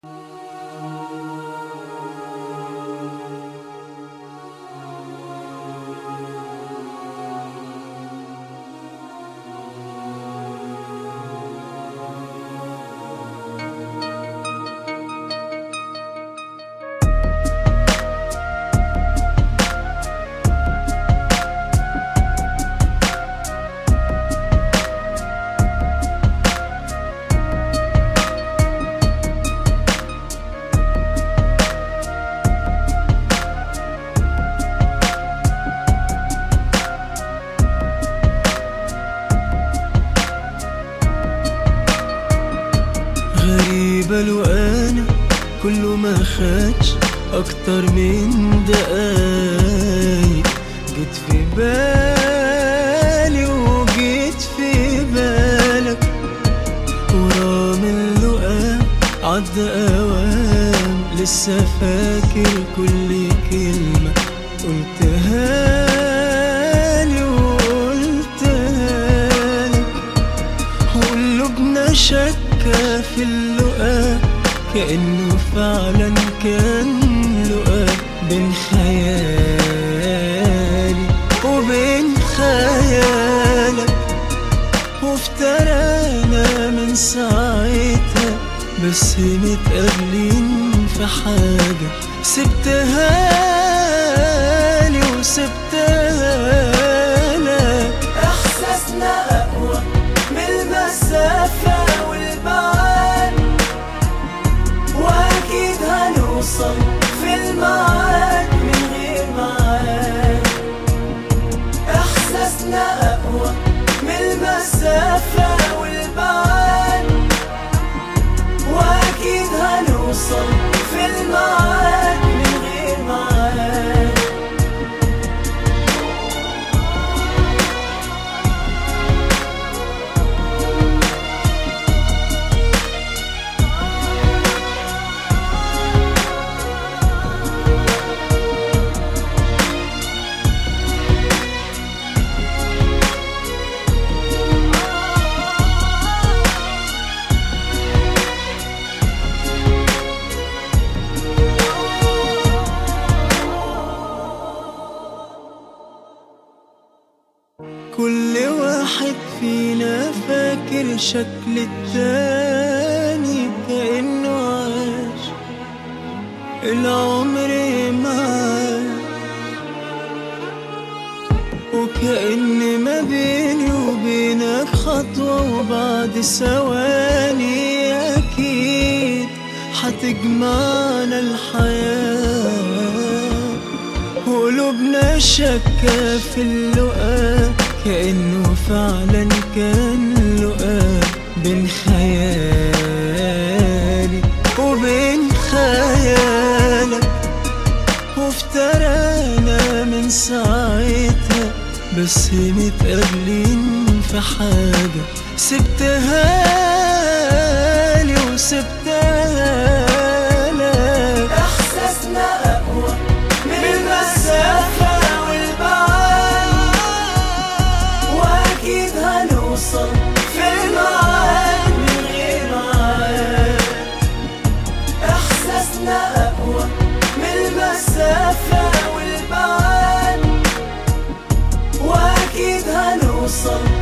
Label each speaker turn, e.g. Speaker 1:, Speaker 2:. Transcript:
Speaker 1: غريبة لو أنا كله ما خدش أكتر من دقايق جيت في بالي وجيت في بالك ورغم اللقاء عدى أوام لسه فاكر كل كلمة قلتها لي وقلتها لك وقلوبنا شكة في اللقاء كأنه فعلا كان لقاء بين خيالي وبين خيالك وافترقنا من ساعتها بس متقابلين في حاجة سبتها لي وسبتها لك
Speaker 2: احساسنا اقوى من المسافة والبعد واكيد هنوصل في الميعاد من غير ميعاد احساسنا اقوى من المسافة والبعد واكيد هنوصل في الميعاد من غير ميعاد
Speaker 1: كل واحد فينا فاكر شكل التاني كأنه عاش العمر معاه وكأن ما بيني وبينك خطوة وبعد ثواني أكيد هتجمعنا الحياة وقلوبنا شكة في اللقاء كأنه فعلا كان لقاء بين خيالي وبين خيالك وافترقنا من ساعتها بس متقابلين في حاجة سبتها لي وسبتها لك
Speaker 2: احساسنا اقوى من المسافة والبعد واكيد هنوصل في الميعاد من غير ميعاد احساسنا اقوى من المسافة والبعد واكيد هنوصل